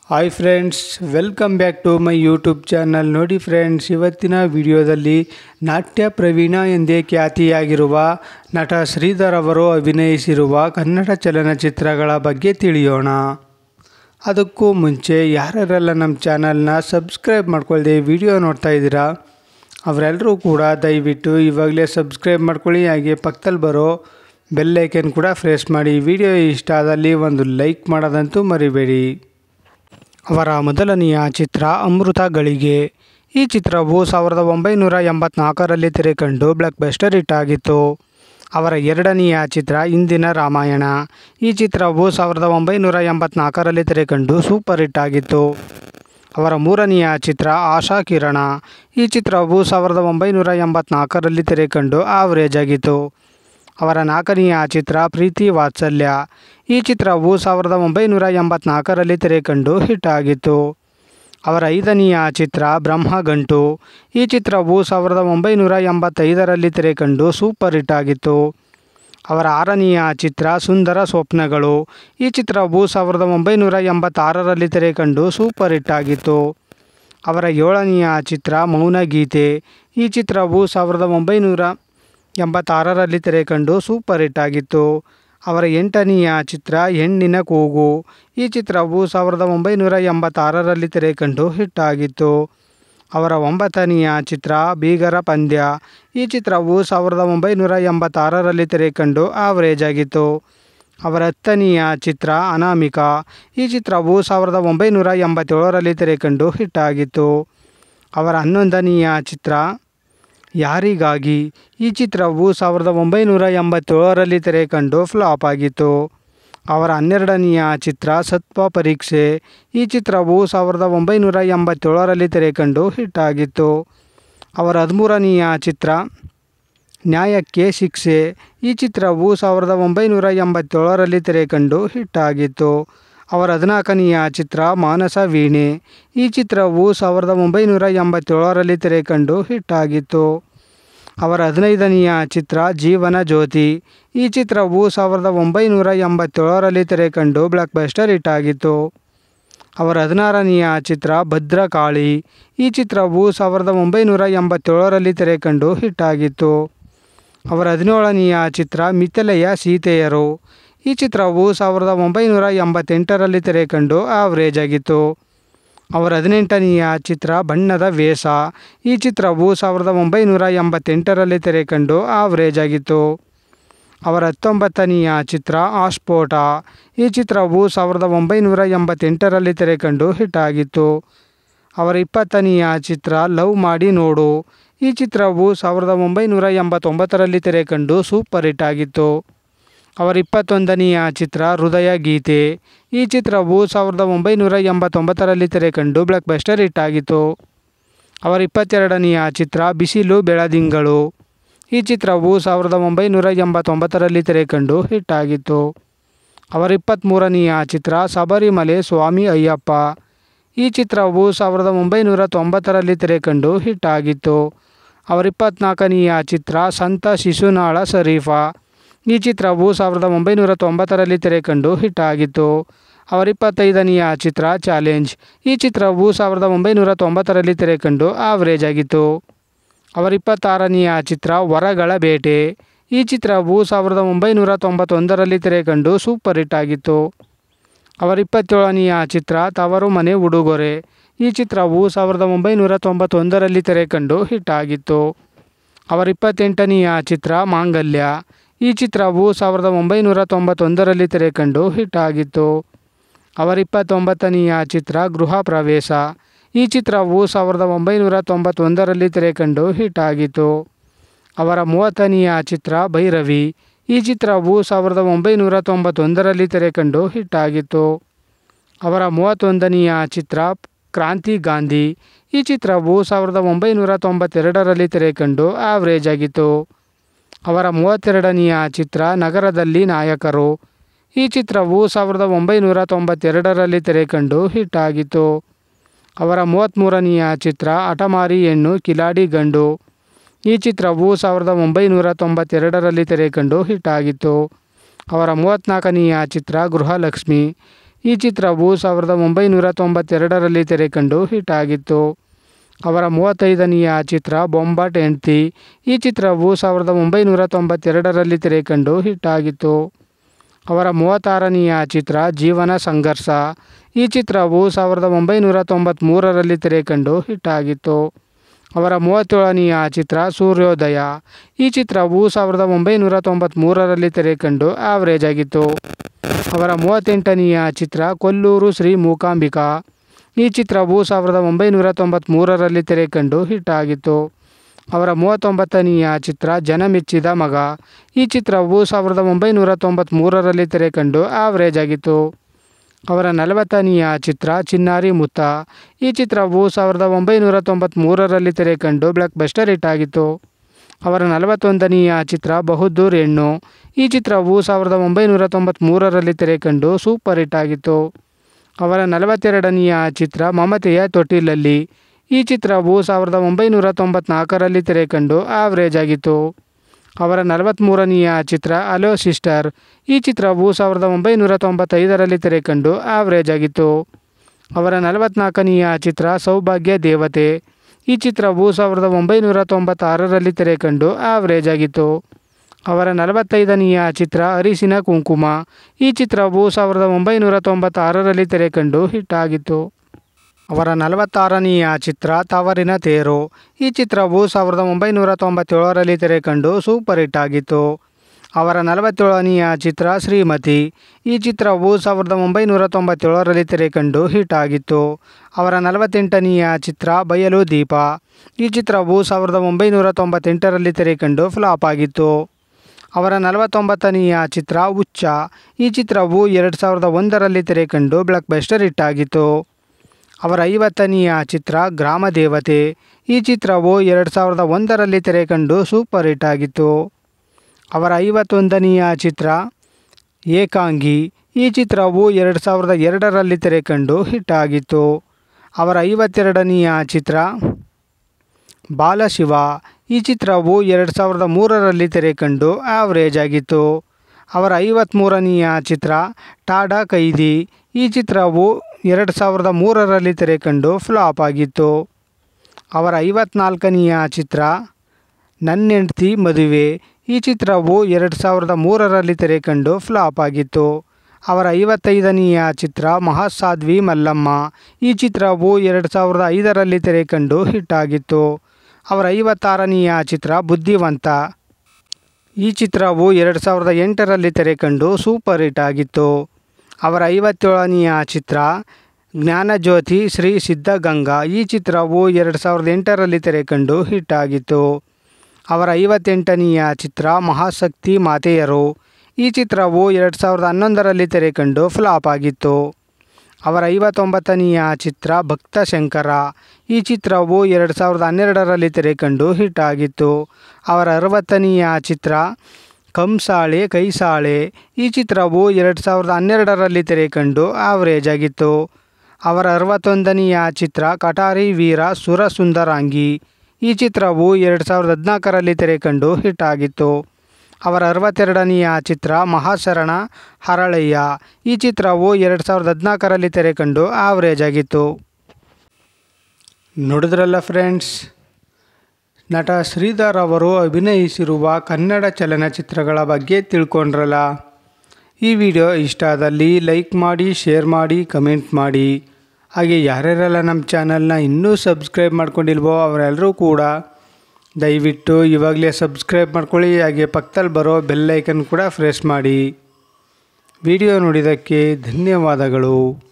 hi friends welcome back to my YouTube channel ನೋಡಿ friends ಇವತ್ತಿನ ವಿಡಿಯೋದಲ್ಲಿ ನಾಟ್ಯ ಪ್ರವೀಣ ಎಂದೇ ಖ್ಯಾತಿಯಾಗಿರುವ ನಟ ಶ್ರೀಧರ್ ಅವರು ಅಭಿನಯಿಸಿರುವ ಕನ್ನಡ ಚಲನಚಿತ್ರಗಳ ಬಗ್ಗೆ ತಿಳಿಯೋಣ ಅದಕ್ಕೂ ಮುಂಚೆ ಯಾರ್ಯಾರೆಲ್ಲ ನಮ್ಮ ಚಾನಲ್ನ ಸಬ್ಸ್ಕ್ರೈಬ್ ಮಾಡ್ಕೊಳ್ದೆ ವಿಡಿಯೋ ನೋಡ್ತಾ ಇದ್ದೀರಾ ಅವರೆಲ್ಲರೂ ಕೂಡ ದಯವಿಟ್ಟು ಇವಾಗಲೇ ಸಬ್ಸ್ಕ್ರೈಬ್ ಮಾಡ್ಕೊಳ್ಳಿ ಹಾಗೆ ಪಕ್ಕದಲ್ಲಿ ಬರೋ ಬೆಲ್ ಐಕನ್ ಕೂಡ ಪ್ರೆಸ್ ಮಾಡಿ ವಿಡಿಯೋ ಇಷ್ಟ ಆದಲ್ಲಿ ಒಂದು ಲೈಕ್ ಮಾಡೋದಂತೂ ಮರಿಬೇಡಿ ಅವರ ಮೊದಲನೆಯ ಚಿತ್ರ ಅಮೃತ ಗಳಿಗೆ ಈ ಚಿತ್ರವು ಸಾವಿರದ ಒಂಬೈನೂರ ಎಂಬತ್ನಾಲ್ಕರಲ್ಲಿ ತೆರೆಕಂಡು ಬ್ಲಾಕ್ ಬಸ್ಟರ್ ಹಿಟ್ ಆಗಿತ್ತು ಅವರ ಎರಡನೆಯ ಚಿತ್ರ ಇಂದಿನ ರಾಮಾಯಣ ಈ ಚಿತ್ರವು ಸಾವಿರದ ಒಂಬೈನೂರ ಎಂಬತ್ನಾಲ್ಕರಲ್ಲಿ ತೆರೆಕಂಡು ಸೂಪರ್ ಹಿಟ್ ಆಗಿತ್ತು ಅವರ ಮೂರನೆಯ ಚಿತ್ರ ಆಶಾ ಕಿರಣ ಈ ಚಿತ್ರವು ಸಾವಿರದ ಒಂಬೈನೂರ ಎಂಬತ್ನಾಲ್ಕರಲ್ಲಿ ತೆರೆಕಂಡು ಆವರೇಜ್ ಆಗಿತ್ತು ಅವರ ನಾಲ್ಕನೆಯ ಚಿತ್ರ ಪ್ರೀತಿ ವಾತ್ಸಲ್ಯ ಈ ಚಿತ್ರವು ಸಾವಿರದ ಒಂಬೈನೂರ ಎಂಬತ್ನಾಲ್ಕರಲ್ಲಿ ತೆರೆಕಂಡು ಹಿಟ್ ಆಗಿತ್ತು ಅವರ ಐದನೆಯ ಚಿತ್ರ ಬ್ರಹ್ಮಗಂಟು ಈ ಚಿತ್ರವು ಸಾವಿರದ ಒಂಬೈನೂರ ಎಂಬತ್ತೈದರಲ್ಲಿ ತೆರೆಕಂಡು ಸೂಪರ್ ಹಿಟ್ ಆಗಿತ್ತು ಅವರ ಆರನೆಯ ಚಿತ್ರ ಸುಂದರ ಸ್ವಪ್ನಗಳು ಈ ಚಿತ್ರವು ಸಾವಿರದ ಒಂಬೈನೂರ ಎಂಬತ್ತಾರರಲ್ಲಿ ತೆರೆಕಂಡು ಸೂಪರ್ ಹಿಟ್ ಆಗಿತ್ತು ಅವರ ಏಳನೆಯ ಚಿತ್ರ ಮೌನಗೀತೆ ಈ ಚಿತ್ರವು ಸಾವಿರದ ಒಂಬೈನೂರ ಎಂಬತ್ತಾರರಲ್ಲಿ ತೆರೆಕಂಡು ಸೂಪರ್ ಹಿಟ್ ಆಗಿತ್ತು ಅವರ ಎಂಟನೆಯ ಚಿತ್ರ ಹೆಣ್ಣಿನ ಕೂಗು ಈ ಚಿತ್ರವು ಸಾವಿರದ ಒಂಬೈನೂರ ಎಂಬತ್ತಾರರಲ್ಲಿ ತೆರೆಕಂಡು ಹಿಟ್ ಆಗಿತ್ತು ಅವರ ಒಂಬತ್ತನೆಯ ಚಿತ್ರ ಬೀಗರ ಪಂದ್ಯ ಈ ಚಿತ್ರವು ಸಾವಿರದ ಒಂಬೈನೂರ ಎಂಬತ್ತಾರರಲ್ಲಿ ತೆರೆಕಂಡು ಆವರೇಜ್ ಆಗಿತ್ತು ಅವರ ಹತ್ತನೆಯ ಚಿತ್ರ ಅನಾಮಿಕಾ ಈ ಚಿತ್ರವು ಸಾವಿರದ ಒಂಬೈನೂರ ಎಂಬತ್ತೇಳರಲ್ಲಿ ತೆರೆಕಂಡು ಹಿಟ್ ಆಗಿತ್ತು ಅವರ ಹನ್ನೊಂದನೆಯ ಚಿತ್ರ ಯಾರಿಗಾಗಿ ಈ ಚಿತ್ರವು ಸಾವಿರದ ಒಂಬೈನೂರ ಎಂಬತ್ತೇಳರಲ್ಲಿ ತೆರೆಕಂಡು ಫ್ಲಾಪ್ ಆಗಿತ್ತು ಅವರ ಹನ್ನೆರಡನೆಯ ಚಿತ್ರ ಸತ್ವ ಪರೀಕ್ಷೆ ಈ ಚಿತ್ರವು ಸಾವಿರದ ಒಂಬೈನೂರ ಎಂಬತ್ತೇಳರಲ್ಲಿ ತೆರೆಕಂಡು ಹಿಟ್ ಆಗಿತ್ತು ಅವರ ಹದಿಮೂರನೆಯ ಚಿತ್ರ ನ್ಯಾಯಕ್ಕೆ ಶಿಕ್ಷೆ ಈ ಚಿತ್ರವು ಸಾವಿರದ ಒಂಬೈನೂರ ಎಂಬತ್ತೇಳರಲ್ಲಿ ತೆರೆಕಂಡು ಹಿಟ್ ಆಗಿತ್ತು ಅವರ ಹದಿನಾಲ್ಕನೆಯ ಚಿತ್ರ ಮಾನಸ ವೀಣೆ ಈ ಚಿತ್ರವು ಸಾವಿರದ ಒಂಬೈನೂರ ಎಂಬತ್ತೇಳರಲ್ಲಿ ತೆರೆಕಂಡು ಹಿಟ್ ಆಗಿತ್ತು ಅವರ ಹದಿನೈದನೆಯ ಚಿತ್ರ ಜೀವನ ಜ್ಯೋತಿ ಈ ಚಿತ್ರವು ಸಾವಿರದ ಒಂಬೈನೂರ ಎಂಬತ್ತೇಳರಲ್ಲಿ ತೆರೆಕಂಡು ಬ್ಲಾಕ್ ಬಸ್ಟರ್ ಹಿಟ್ ಆಗಿತ್ತು ಅವರ ಹದಿನಾರನೆಯ ಚಿತ್ರ ಭದ್ರಕಾಳಿ ಈ ಚಿತ್ರವು ಸಾವಿರದ ಒಂಬೈನೂರ ಎಂಬತ್ತೇಳರಲ್ಲಿ ತೆರೆಕಂಡು ಹಿಟ್ ಆಗಿತ್ತು ಅವರ ಹದಿನೇಳನೆಯ ಚಿತ್ರ ಮಿಥಿಲೆಯ ಸೀತೆಯರು ಈ ಚಿತ್ರವು ಸಾವಿರದ ಒಂಬೈನೂರ ಎಂಬತ್ತೆಂಟರಲ್ಲಿ ತೆರೆಕಂಡು ಆವರೇಜ್ ಆಗಿತ್ತು ಅವರ ಹದಿನೆಂಟನೆಯ ಚಿತ್ರ ಬಣ್ಣದ ವೇಷ ಈ ಚಿತ್ರವು ಸಾವಿರದ ಒಂಬೈನೂರ ಎಂಬತ್ತೆಂಟರಲ್ಲಿ ತೆರೆಕಂಡು ಆವರೇಜ್ ಆಗಿತ್ತು ಅವರ ಹತ್ತೊಂಬತ್ತನೆಯ ಚಿತ್ರ ಆಸ್ಫೋಟ ಈ ಚಿತ್ರವು ಸಾವಿರದ ಒಂಬೈನೂರ ಎಂಬತ್ತೆಂಟರಲ್ಲಿ ತೆರೆಕಂಡು ಹಿಟ್ ಆಗಿತ್ತು ಅವರ ಇಪ್ಪತ್ತನೆಯ ಚಿತ್ರ ಲವ್ ಮಾಡಿ ನೋಡು ಈ ಚಿತ್ರವು ಸಾವಿರದ ಒಂಬೈನೂರ ಎಂಬತ್ತೊಂಬತ್ತರಲ್ಲಿ ತೆರೆಕಂಡು ಸೂಪರ್ ಹಿಟ್ ಆಗಿತ್ತು ಅವರ ಇಪ್ಪತ್ತೊಂದನೆಯ ಚಿತ್ರ ಹೃದಯ ಗೀತೆ ಈ ಚಿತ್ರವು ಸಾವಿರದ ಒಂಬೈನೂರ ಎಂಬತ್ತೊಂಬತ್ತರಲ್ಲಿ ತೆರೆಕಂಡು ಬ್ಲಾಕ್ ಬಸ್ಟರ್ ಹಿಟ್ ಆಗಿತ್ತು ಅವರ ಇಪ್ಪತ್ತೆರಡನೆಯ ಚಿತ್ರ ಬಿಸಿಲು ಬೆಳದಿಂಗಳು ಈ ಚಿತ್ರವು ಸಾವಿರದ ಒಂಬೈನೂರ ಎಂಬತ್ತೊಂಬತ್ತರಲ್ಲಿ ತೆರೆಕಂಡು ಹಿಟ್ ಆಗಿತ್ತು ಅವರ ಇಪ್ಪತ್ತ್ಮೂರನೆಯ ಚಿತ್ರ ಶಬರಿಮಲೆ ಸ್ವಾಮಿ ಅಯ್ಯಪ್ಪ ಈ ಚಿತ್ರವು ಸಾವಿರದ ಒಂಬೈನೂರ ತೊಂಬತ್ತರಲ್ಲಿ ತೆರೆಕಂಡು ಹಿಟ್ ಆಗಿತ್ತು ಅವರ ಇಪ್ಪತ್ತ್ನಾಲ್ಕನೆಯ ಚಿತ್ರ ಸಂತ ಶಿಶುನಾಳ ಶರೀಫ ಈ ಚಿತ್ರವು ಸಾವಿರದ ಒಂಬೈನೂರ ತೊಂಬತ್ತರಲ್ಲಿ ತೆರೆಕಂಡು ಹಿಟ್ ಆಗಿತ್ತು ಅವರ ಇಪ್ಪತ್ತೈದನೆಯ ಚಿತ್ರ ಚಾಲೆಂಜ್ ಈ ಚಿತ್ರವು ಸಾವಿರದ ಒಂಬೈನೂರ ತೊಂಬತ್ತರಲ್ಲಿ ತೆರೆಕಂಡು ಆವರೇಜ್ ಆಗಿತ್ತು ಅವರ ಇಪ್ಪತ್ತಾರನೆಯ ಚಿತ್ರ ವರಗಳ ಬೇಟೆ ಈ ಚಿತ್ರವು ಸಾವಿರದ ಒಂಬೈನೂರ ತೊಂಬತ್ತೊಂದರಲ್ಲಿ ತೆರೆಕಂಡು ಸೂಪರ್ ಹಿಟ್ ಆಗಿತ್ತು ಅವರ ಇಪ್ಪತ್ತೇಳನೆಯ ಚಿತ್ರ ತವರು ಮನೆ ಉಡುಗೊರೆ ಈ ಚಿತ್ರವು ಸಾವಿರದ ಒಂಬೈನೂರ ತೊಂಬತ್ತೊಂದರಲ್ಲಿ ತೆರೆಕಂಡು ಹಿಟ್ ಆಗಿತ್ತು ಅವರ ಇಪ್ಪತ್ತೆಂಟನೆಯ ಚಿತ್ರ ಮಾಂಗಲ್ಯ ಈ ಚಿತ್ರವು ಸಾವಿರದ ಒಂಬೈನೂರ ತೊಂಬತ್ತೊಂದರಲ್ಲಿ ತೆರೆಕಂಡು ಹಿಟ್ ಆಗಿತ್ತು ಅವರ ಇಪ್ಪತ್ತೊಂಬತ್ತನೆಯ ಚಿತ್ರ ಗೃಹ ಪ್ರವೇಶ ಈ ಚಿತ್ರವು ಸಾವಿರದ ಒಂಬೈನೂರ ತೊಂಬತ್ತೊಂದರಲ್ಲಿ ತೆರೆಕಂಡು ಹಿಟ್ ಆಗಿತ್ತು ಅವರ ಮೂವತ್ತನೆಯ ಚಿತ್ರ ಭೈರವಿ ಈ ಚಿತ್ರವು ಸಾವಿರದ ಒಂಬೈನೂರ ತೊಂಬತ್ತೊಂದರಲ್ಲಿ ತೆರೆಕಂಡು ಹಿಟ್ ಆಗಿತ್ತು ಅವರ ಮೂವತ್ತೊಂದನೆಯ ಚಿತ್ರ ಕ್ರಾಂತಿ ಗಾಂಧಿ ಈ ಚಿತ್ರವು ಸಾವಿರದ ಒಂಬೈನೂರ ತೊಂಬತ್ತೆರಡರಲ್ಲಿ ತೆರೆಕಂಡು ಆವರೇಜ್ ಆಗಿತ್ತು ಅವರ ಮೂವತ್ತೆರಡನೆಯ ಚಿತ್ರ ನಗರದಲ್ಲಿ ನಾಯಕರು ಈ ಚಿತ್ರವು ಸಾವಿರದ ಒಂಬೈನೂರ ತೊಂಬತ್ತೆರಡರಲ್ಲಿ ತೆರೆಕಂಡು ಹಿಟ್ ಆಗಿತ್ತು ಅವರ ಮೂವತ್ತ್ಮೂರನೆಯ ಚಿತ್ರ ಹಠಮಾರಿ ಹೆಣ್ಣು ಕಿಲಾಡಿ ಗಂಡು ಈ ಚಿತ್ರವು ಸಾವಿರದ ಒಂಬೈನೂರ ತೊಂಬತ್ತೆರಡರಲ್ಲಿ ತೆರೆಕಂಡು ಹಿಟ್ ಆಗಿತ್ತು ಅವರ ಮೂವತ್ತ್ನಾಲ್ಕನೆಯ ಚಿತ್ರ ಗೃಹಲಕ್ಷ್ಮಿ ಈ ಚಿತ್ರವು ಸಾವಿರದ ಒಂಬೈನೂರ ತೊಂಬತ್ತೆರಡರಲ್ಲಿ ತೆರೆಕಂಡು ಹಿಟ್ ಆಗಿತ್ತು ಅವರ ಮೂವತ್ತೈದನೆಯ ಚಿತ್ರ ಬೊಂಬಾಟ್ ಹೆಂಡ್ತಿ ಈ ಚಿತ್ರವು ಸಾವಿರದ ಒಂಬೈನೂರ ತೊಂಬತ್ತೆರಡರಲ್ಲಿ ತೆರೆಕಂಡು ಹಿಟ್ ಆಗಿತ್ತು ಅವರ ಮೂವತ್ತಾರನೆಯ ಚಿತ್ರ ಜೀವನ ಸಂಘರ್ಷ ಈ ಚಿತ್ರವು ಸಾವಿರದ ಒಂಬೈನೂರ ತೊಂಬತ್ತ್ಮೂರರಲ್ಲಿ ತೆರೆಕಂಡು ಹಿಟ್ ಆಗಿತ್ತು ಅವರ ಮೂವತ್ತೇಳನೆಯ ಚಿತ್ರ ಸೂರ್ಯೋದಯ ಈ ಚಿತ್ರವು ಸಾವಿರದ ಒಂಬೈನೂರ ತೊಂಬತ್ತ್ಮೂರರಲ್ಲಿ ತೆರೆಕಂಡು ಆವರೇಜ್ ಆಗಿತ್ತು ಅವರ ಮೂವತ್ತೆಂಟನೆಯ ಚಿತ್ರ ಕೊಲ್ಲೂರು ಶ್ರೀ ಮೂಕಾಂಬಿಕಾ ಈ ಚಿತ್ರವು ಸಾವಿರದ ಒಂಬೈನೂರ ತೊಂಬತ್ತ್ಮೂರರಲ್ಲಿ ತೆರೆಕಂಡು ಹಿಟ್ ಆಗಿತ್ತು ಅವರ ಮೂವತ್ತೊಂಬತ್ತನೆಯ ಚಿತ್ರ ಜನ ಮೆಚ್ಚಿದ ಮಗ ಈ ಚಿತ್ರವು ಸಾವಿರದ ಒಂಬೈನೂರ ತೊಂಬತ್ತ್ಮೂರರಲ್ಲಿ ತೆರೆಕಂಡು ಆವರೇಜ್ ಆಗಿತ್ತು ಅವರ ನಲವತ್ತನೆಯ ಚಿತ್ರ ಚಿನ್ನಾರಿ ಮುತ್ತ ಈ ಚಿತ್ರವು ಸಾವಿರದ ಒಂಬೈನೂರ ತೊಂಬತ್ತ್ಮೂರರಲ್ಲಿ ತೆರೆಕಂಡು ಬ್ಲಾಕ್ ಬಸ್ಟರ್ ಹಿಟ್ ಆಗಿತ್ತು ಅವರ ನಲವತ್ತೊಂದನೆಯ ಚಿತ್ರ ಬಹುದ್ದೂರ್ ಹೆಣ್ಣು ಈ ಚಿತ್ರವು ಸಾವಿರದ ಒಂಬೈನೂರ ತೊಂಬತ್ತ್ಮೂರರಲ್ಲಿ ತೆರೆಕಂಡು ಸೂಪರ್ ಹಿಟ್ ಆಗಿತ್ತು ಅವರ ನಲವತ್ತೆರಡನೆಯ ಚಿತ್ರ ಮಮತೆಯ ತೊಟ್ಟಿಲಲ್ಲಿ ಈ ಚಿತ್ರವು ಸಾವಿರದ ಒಂಬೈನೂರ ತೊಂಬತ್ನಾಲ್ಕರಲ್ಲಿ ತೆರೆಕಂಡು ಆವರೇಜ್ ಆಗಿತ್ತು ಅವರ ನಲವತ್ತ್ಮೂರನೆಯ ಚಿತ್ರ ಅಲೋ ಸಿಸ್ಟರ್ ಈ ಚಿತ್ರವು ಸಾವಿರದ ಒಂಬೈನೂರ ತೊಂಬತ್ತೈದರಲ್ಲಿ ತೆರೆಕಂಡು ಆವರೇಜ್ ಆಗಿತ್ತು ಅವರ ನಲವತ್ನಾಲ್ಕನೆಯ ಚಿತ್ರ ಸೌಭಾಗ್ಯ ದೇವತೆ ಈ ಚಿತ್ರವು ಸಾವಿರದ ಒಂಬೈನೂರ ತೊಂಬತ್ತಾರರಲ್ಲಿ ತೆರೆಕಂಡು ಆವರೇಜ್ ಆಗಿತ್ತು ಅವರ ನಲವತ್ತೈದನೆಯ ಚಿತ್ರ ಅರಿಸಿನ ಕುಂಕುಮ ಈ ಚಿತ್ರವು ಸಾವಿರದ ಒಂಬೈನೂರ ತೊಂಬತ್ತಾರರಲ್ಲಿ ತೆರೆಕಂಡು ಹಿಟ್ ಆಗಿತ್ತು ಅವರ ನಲವತ್ತಾರನೆಯ ಚಿತ್ರ ತವರಿನ ತೇರು ಈ ಚಿತ್ರವು ಸಾವಿರದ ಒಂಬೈನೂರ ತೊಂಬತ್ತೇಳರಲ್ಲಿ ತೆರೆಕಂಡು ಸೂಪರ್ ಹಿಟ್ ಆಗಿತ್ತು ಅವರ ನಲವತ್ತೇಳನೆಯ ಚಿತ್ರ ಶ್ರೀಮತಿ ಈ ಚಿತ್ರವು ಸಾವಿರದ ಒಂಬೈನೂರ ತೊಂಬತ್ತೇಳರಲ್ಲಿ ತೆರೆಕಂಡು ಹಿಟ್ ಆಗಿತ್ತು ಅವರ ನಲವತ್ತೆಂಟನೆಯ ಚಿತ್ರ ಬಯಲು ದೀಪ ಈ ಚಿತ್ರವು ಸಾವಿರದ ಒಂಬೈನೂರ ತೊಂಬತ್ತೆಂಟರಲ್ಲಿ ತೆರೆಕಂಡು ಫ್ಲಾಪ್ ಆಗಿತ್ತು ಅವರ ನಲವತ್ತೊಂಬತ್ತನೆಯ ಚಿತ್ರ ಹುಚ್ಚ ಈ ಚಿತ್ರವು ಎರಡು ಸಾವಿರದ ಒಂದರಲ್ಲಿ ತೆರೆಕಂಡು ಬ್ಲಾಕ್ ಬಸ್ಟರ್ ಹಿಟ್ ಆಗಿತ್ತು ಅವರ ಐವತ್ತನೆಯ ಚಿತ್ರ ಗ್ರಾಮ ದೇವತೆ ಈ ಚಿತ್ರವು ಎರಡು ಸಾವಿರದ ಒಂದರಲ್ಲಿ ತೆರೆಕಂಡು ಸೂಪರ್ ಹಿಟ್ ಆಗಿತ್ತು ಅವರ ಐವತ್ತೊಂದನೆಯ ಚಿತ್ರ ಏಕಾಂಗಿ ಈ ಚಿತ್ರವು ಎರಡು ಸಾವಿರದ ಎರಡರಲ್ಲಿ ತೆರೆಕಂಡು ಹಿಟ್ ಆಗಿತ್ತು ಅವರ ಐವತ್ತೆರಡನೆಯ ಚಿತ್ರ ಬಾಲಶಿವ ಈ ಚಿತ್ರವು ಎರಡು ಸಾವಿರದ ಮೂರರಲ್ಲಿ ತೆರೆಕಂಡು ಆವರೇಜ್ ಆಗಿತ್ತು ಅವರ ಐವತ್ತ್ಮೂರನೆಯ ಚಿತ್ರ ಟಾಡಾ ಕೈದಿ ಈ ಚಿತ್ರವು ಎರಡು ಸಾವಿರದ ಮೂರರಲ್ಲಿ ತೆರೆಕಂಡು ಫ್ಲಾಪ್ ಆಗಿತ್ತು ಅವರ ಐವತ್ನಾಲ್ಕನೆಯ ಚಿತ್ರ ನನ್ನೆಂಡ್ತಿ ಮದುವೆ ಈ ಚಿತ್ರವು ಎರಡು ಸಾವಿರದ ಮೂರರಲ್ಲಿ ತೆರೆಕಂಡು ಫ್ಲಾಪ್ ಆಗಿತ್ತು ಅವರ ಐವತ್ತೈದನೆಯ ಚಿತ್ರ ಮಹಾಸಾಧ್ವಿ ಮಲ್ಲಮ್ಮ ಈ ಚಿತ್ರವು ಎರಡು ಸಾವಿರದ ಐದರಲ್ಲಿ ತೆರೆಕಂಡು ಹಿಟ್ ಆಗಿತ್ತು ಅವರ ಐವತ್ತಾರನೆಯ ಚಿತ್ರ ಬುದ್ಧಿವಂತ ಈ ಚಿತ್ರವು ಎರಡು ಸಾವಿರದ ಎಂಟರಲ್ಲಿ ತೆರೆಕಂಡು ಸೂಪರ್ ಹಿಟ್ ಆಗಿತ್ತು ಅವರ ಐವತ್ತೇಳನೆಯ ಚಿತ್ರ ಜ್ಞಾನಜ್ಯೋತಿ ಶ್ರೀ ಸಿದ್ಧಗಂಗಾ ಈ ಚಿತ್ರವು ಎರಡು ಸಾವಿರದ ಎಂಟರಲ್ಲಿ ತೆರೆಕಂಡು ಹಿಟ್ ಆಗಿತ್ತು ಅವರ ಐವತ್ತೆಂಟನೆಯ ಚಿತ್ರ ಮಹಾಶಕ್ತಿ ಮಾತೆಯರು ಈ ಚಿತ್ರವು ಎರಡು ಸಾವಿರದ ಹನ್ನೊಂದರಲ್ಲಿ ತೆರೆಕಂಡು ಫ್ಲಾಪ್ ಆಗಿತ್ತು ಅವರ ಐವತ್ತೊಂಬತ್ತನೆಯ ಚಿತ್ರ ಭಕ್ತ ಶಂಕರ ಈ ಚಿತ್ರವು ಎರಡು ಸಾವಿರದ ಹನ್ನೆರಡರಲ್ಲಿ ತೆರೆಕಂಡು ಹಿಟ್ ಆಗಿತ್ತು ಅವರ ಅರವತ್ತನೆಯ ಚಿತ್ರ ಕಂಸಾಳೆ ಕೈಸಾಳೆ ಈ ಚಿತ್ರವು ಎರಡು ಸಾವಿರದ ಹನ್ನೆರಡರಲ್ಲಿ ತೆರೆಕಂಡು ಆವರೇಜ್ ಆಗಿತ್ತು ಅವರ ಅರವತ್ತೊಂದನೆಯ ಚಿತ್ರ ಕಟಾರಿ ವೀರ ಸುರ ಸುಂದರಾಂಗಿ ಈ ಚಿತ್ರವು ಎರಡು ಸಾವಿರದ ಹದಿನಾಲ್ಕರಲ್ಲಿ ತೆರೆಕಂಡು ಹಿಟ್ ಆಗಿತ್ತು ಅವರ ಅರವತ್ತೆರಡನೆಯ ಚಿತ್ರ ಮಹಾಶರಣ ಹರಳಯ್ಯ ಈ ಚಿತ್ರವು ಎರಡು ಸಾವಿರದ ಹದಿನಾಲ್ಕರಲ್ಲಿ ತೆರೆಕಂಡು ಆವರೇಜ್ ಆಗಿತ್ತು ನೋಡಿದ್ರಲ್ಲ ಫ್ರೆಂಡ್ಸ್ ನಟ ಶ್ರೀಧರ್ ಅವರು ಅಭಿನಯಿಸಿರುವ ಕನ್ನಡ ಚಲನಚಿತ್ರಗಳ ಬಗ್ಗೆ ತಿಳ್ಕೊಂಡ್ರಲ್ಲ ಈ ವಿಡಿಯೋ ಇಷ್ಟ ಆದಲ್ಲಿ ಲೈಕ್ ಮಾಡಿ ಶೇರ್ ಮಾಡಿ ಕಮೆಂಟ್ ಮಾಡಿ ಹಾಗೆ ಯಾರ್ಯಾರೆಲ್ಲ ನಮ್ಮ ಚಾನಲ್ನ ಇನ್ನೂ ಸಬ್ಸ್ಕ್ರೈಬ್ ಮಾಡ್ಕೊಂಡಿಲ್ವೋ ಅವರೆಲ್ಲರೂ ಕೂಡ ದಯವಿಟ್ಟು ಇವಾಗಲೇ ಸಬ್ಸ್ಕ್ರೈಬ್ ಮಾಡ್ಕೊಳ್ಳಿ ಹಾಗೆ ಪಕ್ಕದಲ್ಲಿ ಬರೋ ಬೆಲ್ ಐಕನ್ ಕೂಡ ಪ್ರೆಸ್ ಮಾಡಿ ವಿಡಿಯೋ ನೋಡಿದ್ದಕ್ಕೆ ಧನ್ಯವಾದಗಳು